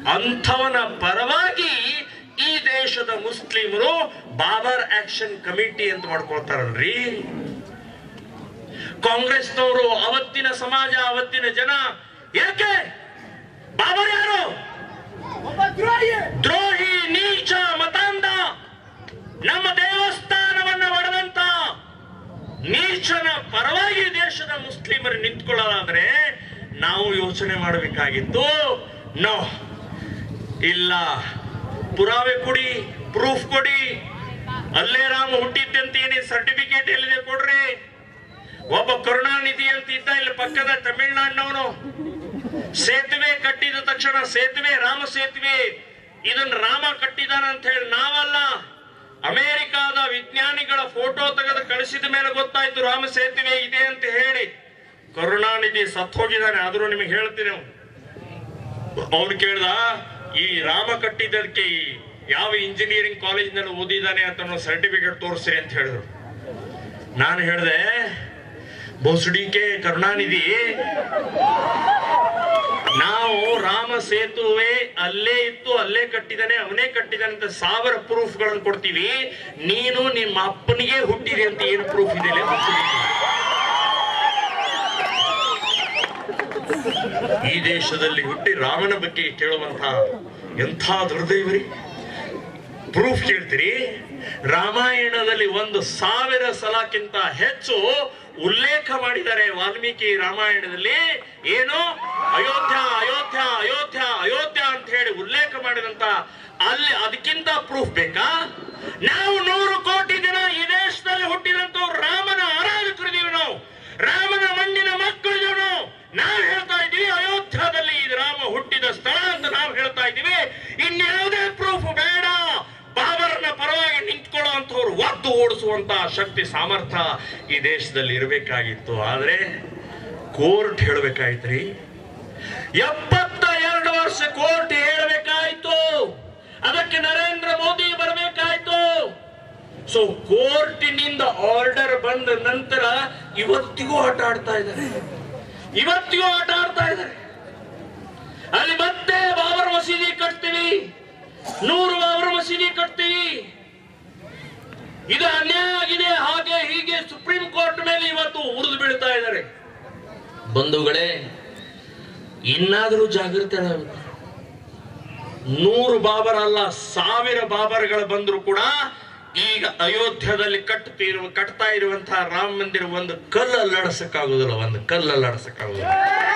ಅಂಥವನ ಪರವಾಗಿ ಈ ದೇಶದ ಮುಸ್ಲಿಮರು ಬಾಬರ್ ಆಕ್ಷನ್ ಕಮಿಟಿ ಅಂತ ಮಾಡ್ಕೊಳ್ತಾರಲ್ರಿ ಕಾಂಗ್ರೆಸ್ನವರು ಅವತ್ತಿನ ಸಮಾಜ ಅವತ್ತಿನ ಜನ ಯಾಕೆ ಬಾಬರ್ ಯಾರು ದ್ರೋಹಿ ನೀಚ ಮತಾಂಧ ನಮ್ಮ ದೇವಸ್ಥಾನವನ್ನ ಒಡೆದಂತ ನೀಚನ ಪರವಾಗಿ ದೇಶದ ಮುಸ್ಲಿಮರು ನಿಂತ್ಕೊಳ್ಳೋದಾದ್ರೆ ನಾವು ಯೋಚನೆ ಮಾಡಬೇಕಾಗಿತ್ತು ನೋ ಇಲ್ಲ ಪುರಾವೆ ಕೊಡಿ ಪ್ರೂಫ್ ಕೊಡಿ ಅಲ್ಲೇ ರಾಮ ಹುಟ್ಟಿದ್ದಂತ ಏನೇ ಸರ್ಟಿಫಿಕೇಟ್ ಎಲ್ಲಿದೆ ಕೊಡ್ರಿ ಒಬ್ಬ ಕರುಣಾನಿಧಿ ಅಂತ ಇದ್ದ ಇಲ್ಲಿ ಪಕ್ಕದ ತಮಿಳ್ನಾಡಿನವನು ಸೇತುವೆ ಕಟ್ಟಿದ ತಕ್ಷಣ ಸೇತುವೆ ರಾಮ ಸೇತುವೆ ಇದನ್ನ ರಾಮ ಕಟ್ಟಿದಾನ ಅಂತ ಹೇಳಿ ನಾವಲ್ಲ ಅಮೆರಿಕಾದ ವಿಜ್ಞಾನಿಗಳ ಫೋಟೋ ತೆಗೆದು ಕಳಿಸಿದ ಮೇಲೆ ಗೊತ್ತಾಯ್ತು ರಾಮ ಸೇತುವೆ ಇದೆ ಅಂತ ಹೇಳಿ ಕರುಣಾನಿಧಿ ಸತ್ ಹೋಗಿದ್ದಾನೆ ಆದ್ರೂ ನಿಮಗೆ ಹೇಳ್ತೀನಿ ಅವ್ನು ಕೇಳ್ದ ಈ ರಾಮ ಕಟ್ಟಿದ್ದಕ್ಕೆ ಈ ಯಾವ ಇಂಜಿನಿಯರಿಂಗ್ ಕಾಲೇಜಿನಲ್ಲಿ ಓದಿದ್ದಾನೆ ಅಂತ ಸರ್ಟಿಫಿಕೇಟ್ ತೋರಿಸ್ರಿ ಅಂತ ಹೇಳಿದ್ರು ನಾನು ಹೇಳಿದೆ ಬೋಸಡಿಕೆ ಕರುಣಾನಿಧಿ ನಾವು ರಾಮ ಸೇತುವೆ ಅಲ್ಲೇ ಇತ್ತು ಅಲ್ಲೇ ಕಟ್ಟಿದಾನೆ ಅವನೇ ಕಟ್ಟಿದಾನೆ ಅಂತ ಸಾವಿರ ಪ್ರೂಫ್ ಗಳನ್ನು ಕೊಡ್ತೀವಿ ನೀನು ನಿಮ್ಮ ಅಪ್ಪನಿಗೆ ಹುಟ್ಟಿದೆ ಅಂತ ಏನು ಪ್ರೂಫ್ ಇದೆ ಈ ದೇಶದಲ್ಲಿ ಹುಟ್ಟಿ ರಾಮನ ಬಗ್ಗೆ ಕೇಳುವಂತ ಎಂಥ ದುರ್ದೈವರಿ ಪ್ರೂಫ್ ಕೇಳ್ತೀರಿ ರಾಮಾಯಣದಲ್ಲಿ ಒಂದು ಸಾವಿರ ಸಲಕ್ಕಿಂತ ಹೆಚ್ಚು ಉಲ್ಲೇಖ ಮಾಡಿದ್ದಾರೆ ವಾಲ್ಮೀಕಿ ರಾಮಾಯಣದಲ್ಲಿ ಏನು ಅಯೋಧ್ಯ ಅಯೋಧ್ಯ ಅಯೋಧ್ಯ ಅಯೋಧ್ಯ ಅಂತ ಹೇಳಿ ಉಲ್ಲೇಖ ಮಾಡಿದಂತ ಅಲ್ಲಿ ಅದಕ್ಕಿಂತ ಪ್ರೂಫ್ ಬೇಕಾ ನಾವು ನೂರು ಕೋಟಿ ಜನ ಈ ದೇಶದಲ್ಲಿ ಹುಟ್ಟಿದಂತವ್ರು ರಾಮನ ಆರಾಧಕರಿದೀವಿ ನಾವು ರಾಮನ ಮಣ್ಣಿನ ಮಕ್ಕಳಿದೀವಿ ನಾವು ನಾವು ಹೇಳ್ತಾ ಇದ್ದೀವಿ ಅಯೋಧ್ಯದಲ್ಲಿ ಇದು ರಾಮ ಹುಟ್ಟಿದ ಸ್ಥಳ ಅಂತ ನಾವು ಹೇಳ್ತಾ ಇದ್ದೀವಿ ಇನ್ಯಾವುದೇ ಪ್ರೂಫ್ ಬೇಡ ಬಾಬರ್ನ ಪರವಾಗಿ ನಿಂತ್ಕೊಳ್ಳುವಂಥವ್ರು ಒದ್ದು ಓಡಿಸುವಂತ ಶಕ್ತಿ ಸಾಮರ್ಥ್ಯ ಈ ದೇಶದಲ್ಲಿ ಇರಬೇಕಾಗಿತ್ತು ಆದ್ರೆ ಕೋರ್ಟ್ ಹೇಳ್ಬೇಕಾಯ್ತ್ರಿ ಎಪ್ಪತ್ತ ಎರಡು ವರ್ಷ ಕೋರ್ಟ್ ಹೇಳಬೇಕಾಯ್ತು ಅದಕ್ಕೆ ನರೇಂದ್ರ ಮೋದಿ ಬರಬೇಕಾಯ್ತು ಸೊ ಕೋರ್ಟಿನಿಂದ ಆರ್ಡರ್ ಬಂದ ನಂತರ ಇವತ್ತಿಗೂ ಆಟ ಆಡ್ತಾ ಇದ್ದಾರೆ ಇವತ್ತಿಗೂ ಆಟ ಆಡ್ತಾ ಇದ್ದಾರೆ ಅಲ್ಲಿ ಮತ್ತೆ ಬಾಬರ್ ಮಸೀದಿ ಕಟ್ತೀವಿ ನೂರು ಬಾಬರ್ ಮಸೀದಿ ಕಟ್ತೀವಿ ಇದು ಅನ್ಯಾಯ ಆಗಿದೆ ಹಾಗೆ ಹೀಗೆ ಸುಪ್ರೀಂ ಕೋರ್ಟ್ ಮೇಲೆ ಇವತ್ತು ಉರಿದು ಬೀಳ್ತಾ ಇದ್ದಾರೆ ಬಂಧುಗಳೇ ಇನ್ನಾದರೂ ಜಾಗೃತಿ ಆಗಬೇಕು ನೂರು ಬಾಬರ್ ಅಲ್ಲ ಸಾವಿರ ಬಾಬರ್ಗಳು ಬಂದ್ರು ಕೂಡ ಈಗ ಅಯೋಧ್ಯದಲ್ಲಿ ಕಟ್ಟುತ್ತಿರುವ ಕಟ್ತಾ ಇರುವಂತಹ ರಾಮ ಮಂದಿರ ಒಂದು ಕಲ್ಲು ಅಲ್ಲಾಡಿಸಕ್ಕಾಗುದಿಲ್ಲ ಒಂದು ಕಲ್ಲು ಅಲ್ಲಾಡಿಸಕ್ಕಾಗುದಿಲ್ಲ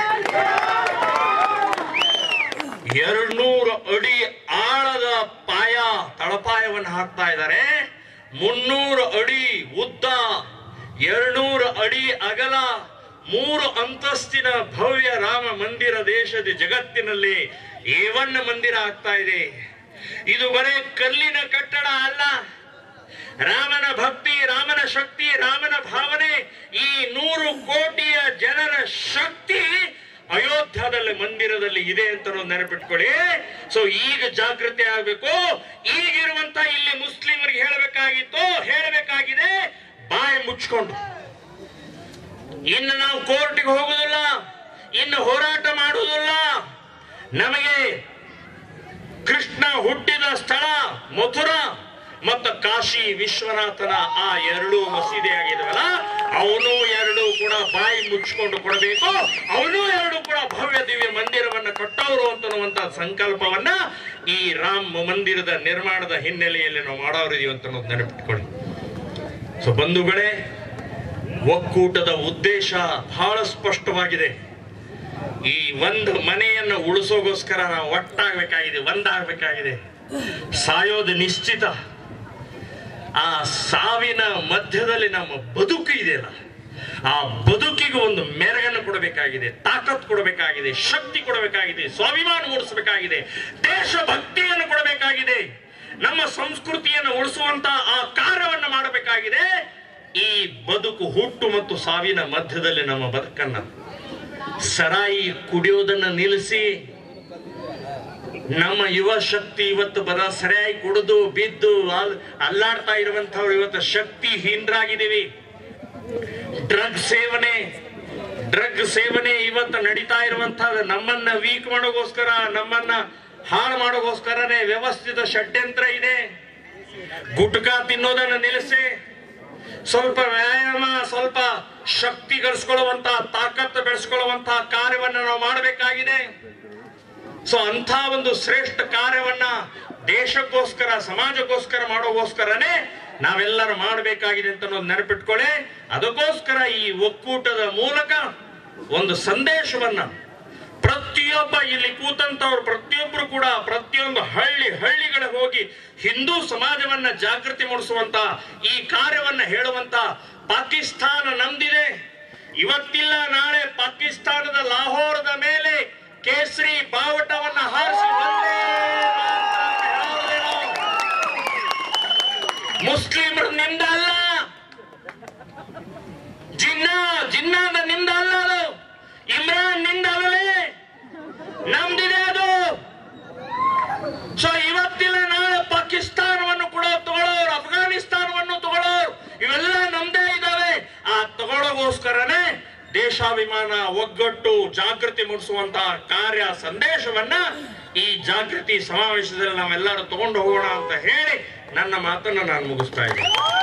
ಎರಡ್ನೂರು ಅಡಿ ಆಳದ ಪಾಯ ತಳಪಾಯವನ್ನು ಹಾಕ್ತಾ ಇದ್ದಾರೆ ಮುನ್ನೂರು ಅಡಿ ಉದ್ದ ಎರಡ್ನೂರು ಅಡಿ ಅಗಲ ಮೂರು ಅಂತಸ್ತಿನ ಭವ್ಯ ರಾಮ ಮಂದಿರ ದೇಶದ ಜಗತ್ತಿನಲ್ಲಿ ಏವನ್ನ ಮಂದಿರ ಆಗ್ತಾ ಇದೆ ಇದು ಬರೇ ಕಲ್ಲಿನ ಕಟ್ಟಡ ಅಲ್ಲ ರಾಮನ ಭಕ್ತಿ ರಾಮನ ಶಕ್ತಿ ರಾಮನ ಭಾವನೆ ಈ ನೂರು ಕೋಟಿಯ ಜನರ ಶಕ್ತಿ ಅಯೋಧ್ಯದಲ್ಲಿ ಮಂದಿರದಲ್ಲಿ ಇದೆ ಅಂತ ಅನ್ನೋದು ನೆನಪಿಟ್ಕೊಳ್ಳಿ ಸೊ ಈಗ ಜಾಗೃತಿ ಆಗ್ಬೇಕು ಈಗಿರುವಂತ ಇಲ್ಲಿ ಮುಸ್ಲಿಮರಿಗೆ ಹೇಳಬೇಕಾಗಿತ್ತು ಹೇಳಬೇಕಾಗಿದೆ ಬಾಯಿ ಮುಚ್ಕೊಂಡು ಇನ್ನು ನಾವು ಕೋರ್ಟ್ಗೆ ಹೋಗುದಿಲ್ಲ ಇನ್ನು ಹೋರಾಟ ಮಾಡುವುದಿಲ್ಲ ನಮಗೆ ಕೃಷ್ಣ ಹುಟ್ಟಿದ ಸ್ಥಳ ಮಥುರಾ ಮತ್ತು ಕಾಶಿ ವಿಶ್ವನಾಥನ ಆ ಎರಡು ಮಸೀದಿ ಆಗಿದವಲ್ಲ ಅವನು ಎರಡು ಕೂಡ ಬಾಯಿ ಮುಚ್ಚಿಕೊಂಡು ಕೊಡಬೇಕು ಅವನು ಎರಡು ಕೂಡ ಭವ್ಯ ದಿವ್ಯ ಮಂದಿರವನ್ನ ಕಟ್ಟೋರು ಅಂತನ್ನುವಂತ ಸಂಕಲ್ಪವನ್ನ ಈ ರಾಮ ಮಂದಿರದ ನಿರ್ಮಾಣದ ಹಿನ್ನೆಲೆಯಲ್ಲಿ ನಾವು ಮಾಡೋರಿದೀವಿ ಅಂತ ಅನ್ನೋದು ನೆನಪಿಟ್ಕೊಳ್ಳಿ ಸೊ ಬಂಧುಗಳೇ ಒಕ್ಕೂಟದ ಉದ್ದೇಶ ಬಹಳ ಸ್ಪಷ್ಟವಾಗಿದೆ ಈ ಒಂದು ಮನೆಯನ್ನು ಉಳಿಸೋಗೋಸ್ಕರ ನಾವು ಒಟ್ಟಾಗಬೇಕಾಗಿದೆ ಒಂದಾಗಬೇಕಾಗಿದೆ ಸಾಯೋದು ನಿಶ್ಚಿತ ಆ ಸಾವಿನ ಮಧ್ಯದಲ್ಲಿ ನಮ್ಮ ಬದುಕು ಇದೆಯಲ್ಲ ಆ ಬದುಕಿಗೆ ಒಂದು ಮೆರಗನ್ನು ಕೊಡಬೇಕಾಗಿದೆ ತಾಕತ್ ಕೊಡಬೇಕಾಗಿದೆ ಶಕ್ತಿ ಕೊಡಬೇಕಾಗಿದೆ ಸ್ವಾಭಿಮಾನ ಮೂಡಿಸಬೇಕಾಗಿದೆ ದೇಶಭಕ್ತಿಯನ್ನು ಕೊಡಬೇಕಾಗಿದೆ ನಮ್ಮ ಸಂಸ್ಕೃತಿಯನ್ನು ಉಳಿಸುವಂತ ಆ ಕಾರ್ಯವನ್ನು ಮಾಡಬೇಕಾಗಿದೆ ಈ ಬದುಕು ಹುಟ್ಟು ಮತ್ತು ಸಾವಿನ ಮಧ್ಯದಲ್ಲಿ ನಮ್ಮ ಬದುಕನ್ನ ಸರಾಯಿ ಕುಡಿಯೋದನ್ನ ನಿಲ್ಲಿಸಿ ನಮ್ಮ ಯುವ ಶಕ್ತಿ ಇವತ್ತು ಬರ ಸರಿಯಾಗಿ ಕುಡಿದು ಬಿದ್ದು ಅಲ್- ಅಲ್ಲಾಡ್ತಾ ಇರುವಂತವ್ರು ಇವತ್ತು ಶಕ್ತಿ ಹೀನರಾಗಿದ್ದೀವಿ ಡ್ರಗ್ ಸೇವನೆ ಡ್ರಗ್ ಸೇವನೆ ಇವತ್ತು ನಡೀತಾ ಇರುವಂತಹದ್ದು ನಮ್ಮನ್ನ ವೀಕ್ ಮಾಡೋಗೋಸ್ಕರ ನಮ್ಮನ್ನ ಹಾಳು ಮಾಡೋಗೋಸ್ಕರನೇ ವ್ಯವಸ್ಥಿತ ಷಡ್ಯಂತ್ರ ಇದೆ ಗುಟ್ಕಾ ತಿನ್ನೋದನ್ನ ನಿಲ್ಲಿಸಿ ಸ್ವಲ್ಪ ವ್ಯಾಯಾಮ ಸ್ವಲ್ಪ ಶಕ್ತಿ ಗಳಿಸ್ಕೊಳ್ಳುವಂತ ತಾಕತ್ತು ಬೆಳೆಸ್ಕೊಳ್ಳುವಂತ ಕಾರ್ಯವನ್ನ ನಾವು ಮಾಡಬೇಕಾಗಿದೆ ಸೊ ಅಂಥ ಒಂದು ಶ್ರೇಷ್ಠ ಕಾರ್ಯವನ್ನ ದೇಶಕ್ಕೋಸ್ಕರ ಸಮಾಜಕ್ಕೋಸ್ಕರ ಮಾಡೋಗೋಸ್ಕರನೇ ನಾವೆಲ್ಲರೂ ಮಾಡಬೇಕಾಗಿದೆ ಅಂತ ಅನ್ನೋದು ನೆನಪಿಟ್ಕೊಳ್ಳಿ ಅದಕ್ಕೋಸ್ಕರ ಈ ಒಕ್ಕೂಟದ ಮೂಲಕ ಒಂದು ಸಂದೇಶವನ್ನ ಪ್ರತಿಯೊಬ್ಬ ಇಲ್ಲಿ ಕೂತಂತವ್ರು ಪ್ರತಿಯೊಬ್ಬರು ಕೂಡ ಪ್ರತಿಯೊಂದು ಹಳ್ಳಿ ಹಳ್ಳಿಗಳಿಗೆ ಹೋಗಿ ಹಿಂದೂ ಸಮಾಜವನ್ನ ಜಾಗೃತಿ ಮೂಡಿಸುವಂತ ಈ ಕಾರ್ಯವನ್ನ ಹೇಳುವಂತ ಪಾಕಿಸ್ತಾನ ನಮ್ದಿದೆ ಇವತ್ತಿಲ್ಲ ನಾಳೆ ಪಾಕಿಸ್ತಾನದ ಲಾಹೋರದ ಮೇಲೆ ಕೇಸರಿ ಬಾವುಟವನ್ನ ಹಾರಿಸಿ ಒಂದೇ ಮಾತನ್ನ ಹೇಳೋದೇನು? ಮುಸ್ಲಿಮರು ನಿಂದ ಅಲ್ಲ ಜಿನ್ನಾ ಜಿನ್ನಾದ ನಿಂದ ಅಲ್ಲ ಅದು ಇಮ್ರಾನ್ ನಿಂದ ಅಲ್ಲವೇ ನಮ್ದಿದೆ ಅದು ಸೊ ಇವತ್ತಿಲ್ಲ ನಾಳೆ ಪಾಕಿಸ್ತಾನವನ್ನು ಕೂಡ ತಗೊಳ್ಳೋರು ಅಫ್ಘಾನಿಸ್ತಾನವನ್ನು ತಗೊಳ್ಳೋರು ಇವೆಲ್ಲ ನಮ್ದೇ ಇದಾವೆ ಆ ತಗೊಳ್ಳೋಗೋಸ್ಕರನೇ ದೇಶಾಭಿಮಾನ ಒಗ್ಗಟ್ಟು ಜಾಗೃತಿ ಮೂಡಿಸುವಂತಹ ಕಾರ್ಯ ಸಂದೇಶವನ್ನ ಈ ಜಾಗೃತಿ ಸಮಾವೇಶದಲ್ಲಿ ನಾವೆಲ್ಲರೂ ತಗೊಂಡು ಹೋಗೋಣ ಅಂತ ಹೇಳಿ ನನ್ನ ಮಾತನ್ನ ನಾನು ಮುಗಿಸ್ತಾ ಇದ್ದೀನಿ